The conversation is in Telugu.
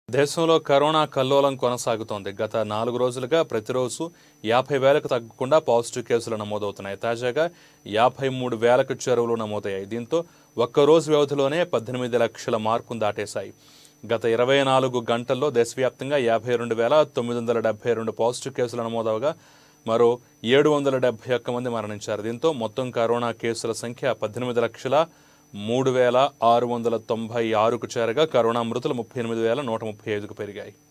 దేశంలో కరోనా కల్లోలం కొనసాగుతోంది గత నాలుగు రోజులుగా ప్రతిరోజు యాభై వేలకు తగ్గకుండా పాజిటివ్ కేసులు నమోదవుతున్నాయి తాజాగా యాభై మూడు వేలకు చెరువులు నమోదయ్యాయి దీంతో ఒక్కరోజు వ్యవధిలోనే పద్దెనిమిది లక్షల మార్కును దాటేశాయి గత ఇరవై నాలుగు గంటల్లో దేశవ్యాప్తంగా యాభై రెండు వేల తొమ్మిది వందల డెబ్బై రెండు పాజిటివ్ కేసులు నమోదవగా మరో ఏడు వందల డెబ్బై ఒక్క మంది మరణించారు దీంతో మొత్తం కరోనా కేసుల సంఖ్య పద్దెనిమిది లక్షల మూడు వేల ఆరు వందల తొంభై ఆరుకు చేరగా కరోనా మృతులు ముప్పై ఎనిమిది వేల నూట ముప్పై ఐదుకు పెరిగాయి